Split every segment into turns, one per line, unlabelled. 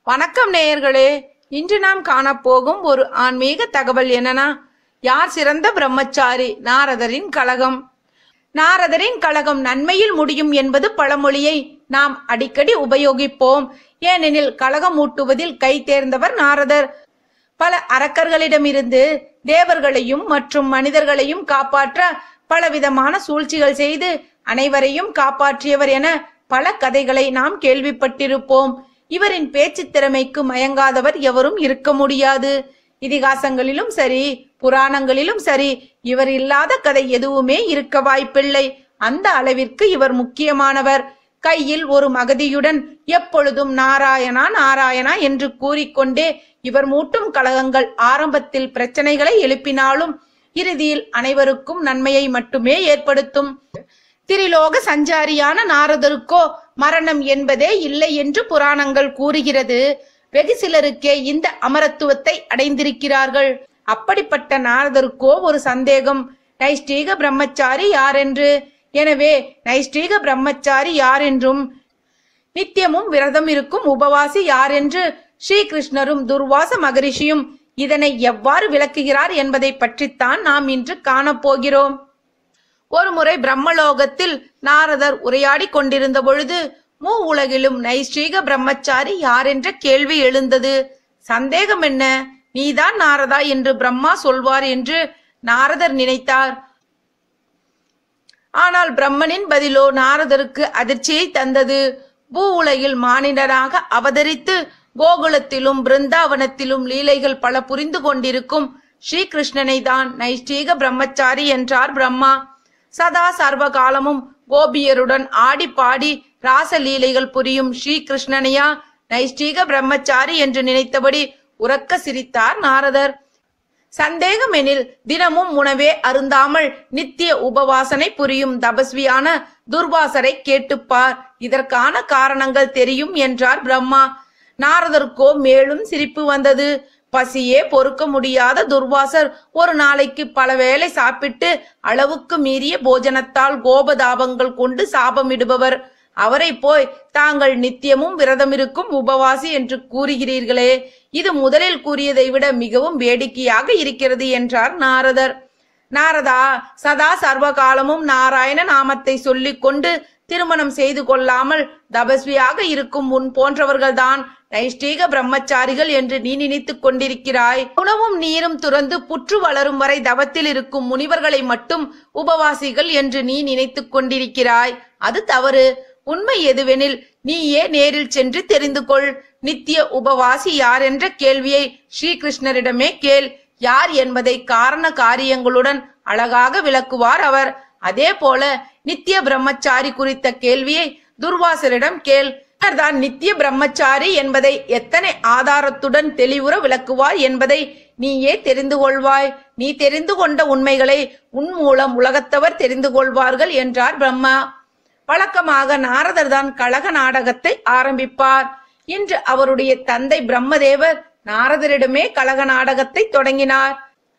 வணக்கம் நேயர்களே இன்று நாம் காணப்போகும் ஒரு ஆன்மீக தகவல் என்னன்னா யார் சிறந்த பிரம்மச்சாரி நாரதரின் கழகம் நாரதரின் கழகம் நன்மையில் முடியும் என்பது பழமொழியை நாம் அடிக்கடி உபயோகிப்போம் ஏனெனில் கழகம் ஊட்டுவதில் கை தேர்ந்தவர் நாரதர் பல அரக்கர்களிடமிருந்து தேவர்களையும் மற்றும் மனிதர்களையும் காப்பாற்ற பலவிதமான சூழ்ச்சிகள் செய்து அனைவரையும் காப்பாற்றியவர் என பல கதைகளை நாம் கேள்விப்பட்டிருப்போம் இவரின் பேச்சு திறமைக்கு மயங்காதவர் எவரும் இருக்க முடியாது இதிகாசங்களிலும் சரி புராணங்களிலும் சரி இவர் இல்லாத கதை எதுவுமே இருக்க வாய்ப்பில்லை அந்த அளவிற்கு இவர் முக்கியமானவர் கையில் ஒரு மகதியுடன் எப்பொழுதும் நாராயணா நாராயணா என்று கூறிக்கொண்டே இவர் மூட்டும் கலகங்கள் ஆரம்பத்தில் பிரச்சனைகளை எழுப்பினாலும் இறுதியில் அனைவருக்கும் நன்மையை மட்டுமே ஏற்படுத்தும் திரிலோக சஞ்சாரியான நாரதருக்கோ மரணம் என்பதே இல்லை என்று புராணங்கள் கூறுகிறது வெகு சிலருக்கே இந்த அமரத்துவத்தை அடைந்திருக்கிறார்கள் அப்படிப்பட்ட நாரதருக்கோ ஒரு சந்தேகம் நைஷ்டீக பிரம்மச்சாரி யாரென்று எனவே நைஷ்டீக பிரம்மச்சாரி யாரென்றும் நித்தியமும் விரதம் இருக்கும் உபவாசி யாரென்று ஸ்ரீகிருஷ்ணரும் துர்வாச மகரிஷியும் இதனை எவ்வாறு விளக்குகிறார் என்பதை பற்றித்தான் நாம் இன்று காணப்போகிறோம் ஒருமுறை பிரம்மலோகத்தில் நாரதர் உரையாடி கொண்டிருந்த பொழுது மூ உலகிலும் நைஷ்டீக பிரம்மச்சாரி யார் என்ற கேள்வி எழுந்தது சந்தேகம் என்ன நீதான் நாரதா என்று பிரம்மா சொல்வார் என்று நாரதர் நினைத்தார் ஆனால் பிரம்மனின் பதிலோ நாரதருக்கு அதிர்ச்சியை தந்தது பூ உலகில் மானிடராக அவதரித்து கோகுலத்திலும் பிருந்தாவனத்திலும் லீலைகள் பல புரிந்து கொண்டிருக்கும் ஸ்ரீகிருஷ்ணனை தான் நைஷ்டீக பிரம்மச்சாரி என்றார் பிரம்மா சதா சர்வ காலமும் கோபியருடன் ஆடி பாடி ராசலீலைகள் புரியும் ஸ்ரீகிருஷ்ணனையா நைஷ்டீக பிரம்மச்சாரி என்று நினைத்தபடி உறக்க சிரித்தார் நாரதர் சந்தேகம் எனில் தினமும் உணவே அருந்தாமல் நித்திய உபவாசனை புரியும் தபஸ்வியான துர்வாசரை கேட்டுப்பார் இதற்கான காரணங்கள் தெரியும் என்றார் பிரம்மா நாரதருக்கோ மேலும் சிரிப்பு வந்தது பசியே பொறுக்க முடியாத துர்வாசர் ஒரு நாளைக்கு பல வேளை சாப்பிட்டு அளவுக்கு மீறிய போஜனத்தால் கோபதாபங்கள் கொண்டு சாபமிடுபவர் அவரை போய் தாங்கள் நித்தியமும் விரதம் இருக்கும் உபவாசி என்று கூறுகிறீர்களே இது முதலில் கூறியதை விட மிகவும் வேடிக்கையாக இருக்கிறது என்றார் நாரதர் நாரதா சதா சர்வ காலமும் நாராயண நாமத்தை சொல்லிக் கொண்டு திருமணம் செய்து கொள்ளாமல் தபஸ்வியாக இருக்கும் உன் போன்றவர்கள்தான் நைஷ்டீக பிரம்மச்சாரிகள் என்று நீ நினைத்துக் கொண்டிருக்கிறாய் உணவும் நீரும் துறந்து புற்று வளரும் வரை தவத்தில் இருக்கும் முனிவர்களை மட்டும் உபவாசிகள் என்று நீ நினைத்துக் கொண்டிருக்கிறாய் அது தவறு உண்மை எதுவெனில் நீயே நேரில் சென்று தெரிந்து கொள் நித்திய உபவாசி யார் என்ற கேள்வியை ஸ்ரீகிருஷ்ணரிடமே கேள் யார் என்பதை காரண காரியங்களுடன் அழகாக விளக்குவார் அவர் அதே போல நித்திய பிரம்மச்சாரி குறித்த கேள்வியை துர்வாசரிடம் கேள் தான் நித்திய பிரம்மச்சாரி என்பதை எத்தனை ஆதாரத்துடன் தெளிவுற விளக்குவார் என்பதை நீயே தெரிந்து கொள்வாய் நீ தெரிந்து கொண்ட உண்மைகளை உன் மூலம் உலகத்தவர் தெரிந்து கொள்வார்கள் என்றார் பிரம்மா வழக்கமாக நாரதர் தான் கழக நாடகத்தை ஆரம்பிப்பார் இன்று அவருடைய தந்தை பிரம்மதேவர் நாரதரிடமே கழக நாடகத்தை தொடங்கினார்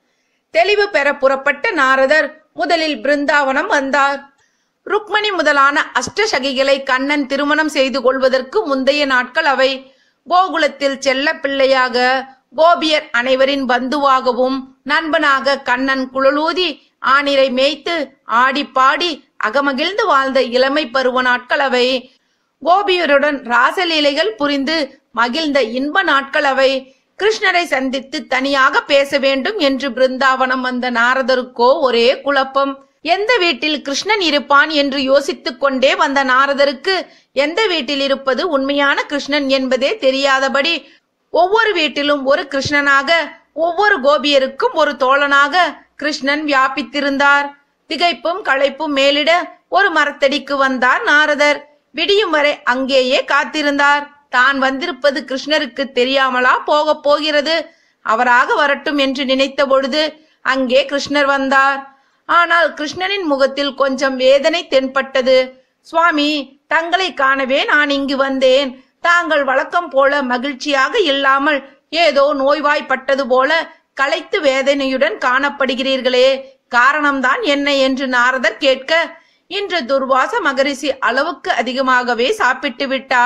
தெளிவு பெற புறப்பட்ட நாரதர் முதலில் பிருந்தாவனம் வந்தார் ருக்மணி முதலான அஷ்டசகிகளை கண்ணன் திருமணம் செய்து கொள்வதற்கு முந்தைய நாட்கள் அவை கோகுலத்தில் செல்ல பிள்ளையாக கோபியர் அனைவரின் பந்துவாகவும் நண்பனாக கண்ணன் குழலூதி ஆணிரை மேய்த்து ஆடி பாடி அகமகிழ்ந்து வாழ்ந்த இளமை பருவ நாட்கள் அவை கோபியருடன் ராசலீலைகள் புரிந்து மகிழ்ந்த இன்ப நாட்கள் அவை கிருஷ்ணரை சந்தித்து தனியாக பேச வேண்டும் என்று பிருந்தாவனம் வந்த நாரதருக்கோ ஒரே குழப்பம் எந்த வீட்டில் கிருஷ்ணன் இருப்பான் என்று யோசித்துக் கொண்டே வந்த நாரதருக்கு எந்த வீட்டில் இருப்பது உண்மையான கிருஷ்ணன் என்பதே தெரியாதபடி ஒவ்வொரு வீட்டிலும் ஒரு கிருஷ்ணனாக ஒவ்வொரு கோபியருக்கும் ஒரு தோழனாக கிருஷ்ணன் வியாபித்திருந்தார் திகைப்பும் களைப்பும் மேலிட ஒரு மரத்தடிக்கு வந்தார் நாரதர் விடியும் வரை அங்கேயே காத்திருந்தார் தான் வந்திருப்பது கிருஷ்ணருக்கு தெரியாமலா போகப் போகிறது அவராக வரட்டும் என்று நினைத்த பொழுது அங்கே கிருஷ்ணர் வந்தார் ஆனால் கிருஷ்ணனின் முகத்தில் கொஞ்சம் வேதனை தென்பட்டது சுவாமி தங்களை காணவே நான் இங்கு வந்தேன் தாங்கள் வழக்கம் போல மகிழ்ச்சியாக இல்லாமல் ஏதோ நோய்வாய்ப்பட்டது போல களைத்து வேதனையுடன் காணப்படுகிறீர்களே காரணம்தான் என்ன என்று நாரதர் கேட்க இன்று துர்வாச மகரிஷி அளவுக்கு அதிகமாகவே சாப்பிட்டு விட்டார்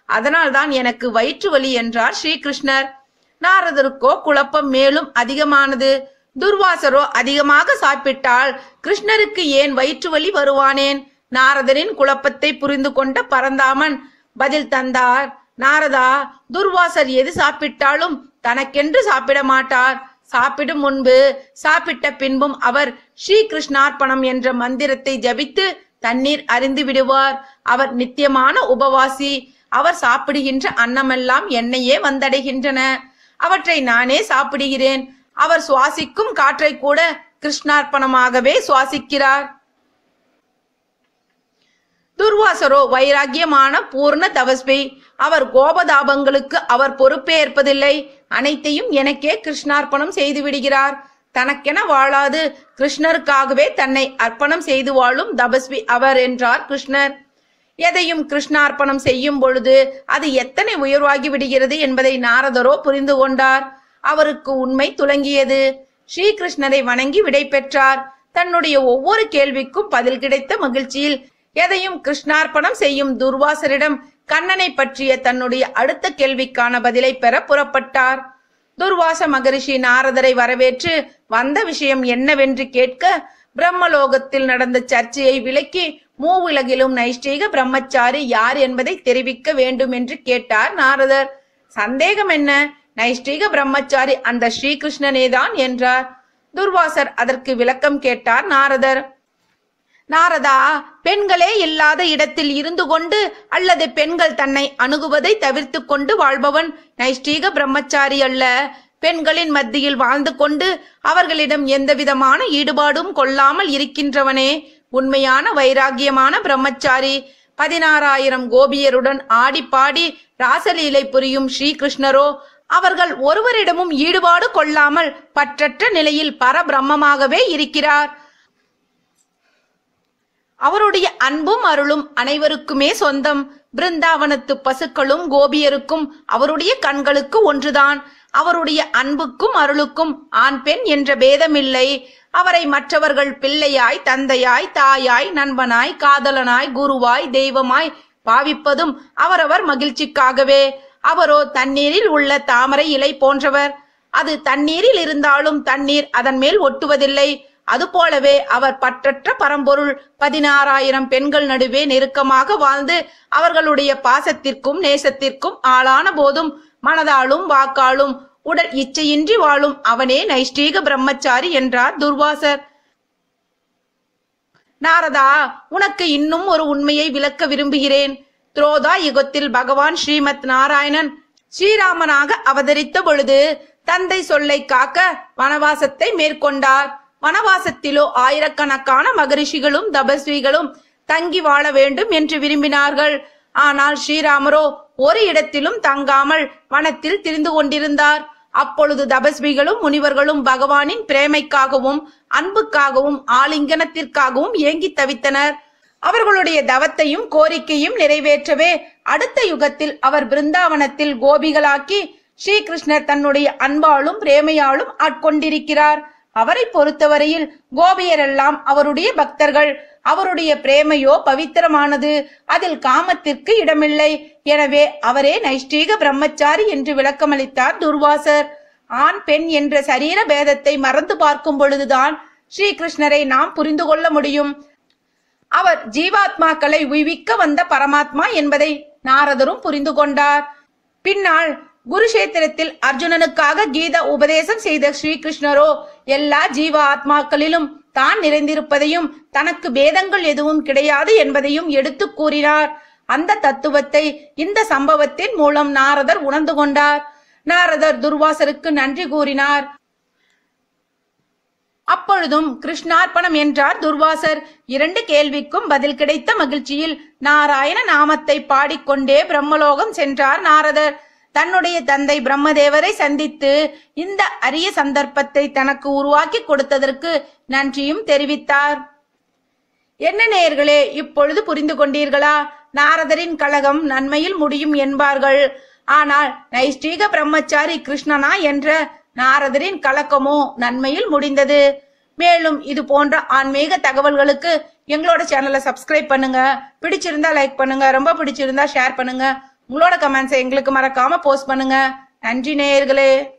அதனால்தான் எனக்கு வயிற்று வலி என்றார் ஸ்ரீகிருஷ்ணர் நாரதருக்கோ குழப்பம் மேலும் அதிகமானது துர்வாசரோ அதிகமாக சாப்பிட்டால் கிருஷ்ணருக்கு ஏன் வயிற்று வலி வருவானேன் நாரதரின் குழப்பத்தை புரிந்து கொண்ட பரந்தாமன் பதில் தந்தார் நாரதா துர்வாசர் எது சாப்பிட்டாலும் தனக்கென்று சாப்பிட மாட்டார் சாப்பிடும் முன்பு சாப்பிட்ட பின்பும் அவர் ஸ்ரீ கிருஷ்ணார்ப்பணம் என்ற மந்திரத்தை ஜபித்து தண்ணீர் அறிந்து விடுவார் அவர் நித்தியமான உபவாசி அவர் சாப்பிடுகின்ற அன்னமெல்லாம் என்னையே வந்தடைகின்றன அவற்றை நானே சாப்பிடுகிறேன் அவர் சுவாசிக்கும் காற்றை கூட கிருஷ்ணார்ப்பணமாகவே சுவாசிக்கிறார் துர்வாசரோ வைராக்கியமான பூர்ண தவஸ்வி அவர் கோபதாபங்களுக்கு அவர் பொறுப்பேற்பதில்லை அனைத்தையும் எனக்கே கிருஷ்ணார்ப்பணம் செய்து விடுகிறார் தனக்கென வாழாது கிருஷ்ணருக்காகவே தன்னை அர்ப்பணம் செய்து வாழும் தபஸ்வி அவர் என்றார் கிருஷ்ணர் எதையும் கிருஷ்ணார்ப்பணம் செய்யும் பொழுது அது எத்தனை உயர்வாகி விடுகிறது என்பதை நாரதரோ புரிந்து கொண்டார் அவருக்கு உண்மை துலங்கியது ஸ்ரீகிருஷ்ணரை வணங்கி விடை பெற்றார் தன்னுடைய ஒவ்வொரு கேள்விக்கும் பதில் கிடைத்த மகிழ்ச்சியில் எதையும் கிருஷ்ணார்ப்பணம் செய்யும் துர்வாசரிடம் கண்ணனை பற்றிய தன்னுடைய அடுத்த கேள்விக்கான பதிலை பெற புறப்பட்டார் துர்வாச மகரிஷி நாரதரை வரவேற்று வந்த விஷயம் என்னவென்று கேட்க பிரம்மலோகத்தில் நடந்த சர்ச்சையை விளக்கி மூவுலகிலும் நைஷ்டீக பிரம்மச்சாரி யார் என்பதை தெரிவிக்க வேண்டும் என்று கேட்டார் நாரதர் சந்தேகம் என்ன நைஷ்டீக பிரம்மச்சாரி அந்த ஸ்ரீகிருஷ்ணனேதான் என்றார் துர்வாசர் அதற்கு விளக்கம் கேட்டார் நாரதர் நாரதா பெண்களே இல்லாத இடத்தில் இருந்து கொண்டு அல்லது பெண்கள் தன்னை அணுகுவதை தவிர்த்து கொண்டு வாழ்பவன் நைஷ்டீக பிரம்மச்சாரி அல்ல பெண்களின் மத்தியில் வாழ்ந்து கொண்டு அவர்களிடம் எந்தவிதமான ஈடுபாடும் கொள்ளாமல் இருக்கின்றவனே உண்மையான வைராகியமான பிரம்மச்சாரி பதினாறாயிரம் கோபியருடன் ஆடி பாடி ராசலீலை புரியும் ஸ்ரீகிருஷ்ணரோ அவர்கள் ஒருவரிடமும் ஈடுபாடு கொள்ளாமல் பற்றற்ற நிலையில் பரபிரம்மமாகவே இருக்கிறார் அவருடைய அன்பும் அருளும் அனைவருக்குமே சொந்தம் பிருந்தாவனத்து பசுக்களும் கோபியருக்கும் அவருடைய கண்களுக்கு ஒன்றுதான் அவருடைய அன்புக்கும் அருளுக்கும் ஆண் பெண் என்ற பேதமில்லை அவரை மற்றவர்கள் பிள்ளையாய் தந்தையாய் தாயாய் நண்பனாய் காதலனாய் குருவாய் தெய்வமாய் பாவிப்பதும் அவரவர் மகிழ்ச்சிக்காகவே அவரோ தண்ணீரில் உள்ள தாமரை இலை போன்றவர் அது தண்ணீரில் இருந்தாலும் தண்ணீர் அதன் மேல் ஒட்டுவதில்லை அதுபோலவே அவர் பற்றற்ற பரம்பொருள் பதினாறாயிரம் பெண்கள் நடுவே நெருக்கமாக வாழ்ந்து அவர்களுடைய பாசத்திற்கும் நேசத்திற்கும் ஆளான போதும் மனதாலும் வாக்காலும் உடல் இச்சையின்றி வாழும் அவனே நைஷ்டீக பிரம்மச்சாரி என்றார் துர்வாசர் நாரதா உனக்கு இன்னும் ஒரு உண்மையை விளக்க விரும்புகிறேன் துரோதா யுகத்தில் பகவான் ஸ்ரீமத் நாராயணன் ஸ்ரீராமனாக அவதரித்த பொழுது தந்தை சொல்லை காக்க வனவாசத்தை மேற்கொண்டார் வனவாசத்திலோ ஆயிரக்கணக்கான மகரிஷிகளும் தபஸ்விகளும் தங்கி வாழ வேண்டும் என்று விரும்பினார்கள் ஆனால் ஸ்ரீராமரோ ஒரு இடத்திலும் தங்காமல் வனத்தில் திரிந்து கொண்டிருந்தார் அப்பொழுது தபஸ்விகளும் முனிவர்களும் பகவானின் பிரேமைக்காகவும் அன்புக்காகவும் ஆலிங்கனத்திற்காகவும் ஏங்கி தவித்தனர் அவர்களுடைய தவத்தையும் கோரிக்கையும் நிறைவேற்றவே அடுத்த யுகத்தில் அவர் பிருந்தாவனத்தில் கோபிகளாக்கி ஸ்ரீகிருஷ்ணர் தன்னுடைய அன்பாலும் பிரேமையாலும் ஆட்கொண்டிருக்கிறார் அவரை பொறுத்தவரையில் கோபியரெல்லாம் அவருடைய பக்தர்கள் அவருடைய பிரேமையோ பவித்திரமானது அதில் காமத்திற்கு இடமில்லை எனவே அவரே நைஷ்டீக பிரம்மச்சாரி என்று விளக்கமளித்தார் துர்வாசர் ஆண் பெண் என்ற சரீர பேதத்தை மறந்து பார்க்கும் பொழுதுதான் ஸ்ரீகிருஷ்ணரை நாம் புரிந்து கொள்ள முடியும் அவர் ஜீவாத்மாக்களை உய்விக்க வந்த பரமாத்மா என்பதை நாரதரும் புரிந்து கொண்டார் பின்னால் குருஷேத்திரத்தில் அர்ஜுனனுக்காக கீத உபதேசம் செய்த ஸ்ரீகிருஷ்ணரோ எல்லா ஜீவ ஆத்மாக்களிலும் தான் நிறைந்திருப்பதையும் தனக்கு பேதங்கள் எதுவும் கிடையாது என்பதையும் எடுத்து கூறினார் அந்த தத்துவத்தை இந்த சம்பவத்தின் மூலம் நாரதர் உணர்ந்து கொண்டார் நாரதர் துர்வாசருக்கு நன்றி கூறினார் அப்பொழுதும் கிருஷ்ணார்ப்பணம் என்றார் துர்வாசர் இரண்டு கேள்விக்கும் பதில் கிடைத்த மகிழ்ச்சியில் நாராயண நாமத்தை பாடிக்கொண்டே பிரம்மலோகம் சென்றார் நாரதர் தன்னுடைய தந்தை பிரம்மதேவரை சந்தித்து இந்த அரிய சந்தர்ப்பத்தை தனக்கு உருவாக்கி கொடுத்ததற்கு நன்றியும் தெரிவித்தார் என்ன நேயர்களே இப்பொழுது புரிந்து கொண்டீர்களா நாரதரின் கழகம் நன்மையில் முடியும் என்பார்கள் ஆனால் நைஷ்டீக பிரம்மச்சாரி கிருஷ்ணனா என்ற நாரதரின் கலக்கமோ நன்மையில் முடிந்தது மேலும் இது போன்ற ஆன்மீக தகவல்களுக்கு எங்களோட சேனலை சப்ஸ்கிரைப் பண்ணுங்க பிடிச்சிருந்தா லைக் பண்ணுங்க ரொம்ப பிடிச்சிருந்தா ஷேர் பண்ணுங்க உங்களோட கமெண்ட்ஸை எங்களுக்கு மறக்காம போஸ்ட் பண்ணுங்க நன்றி நேயர்களே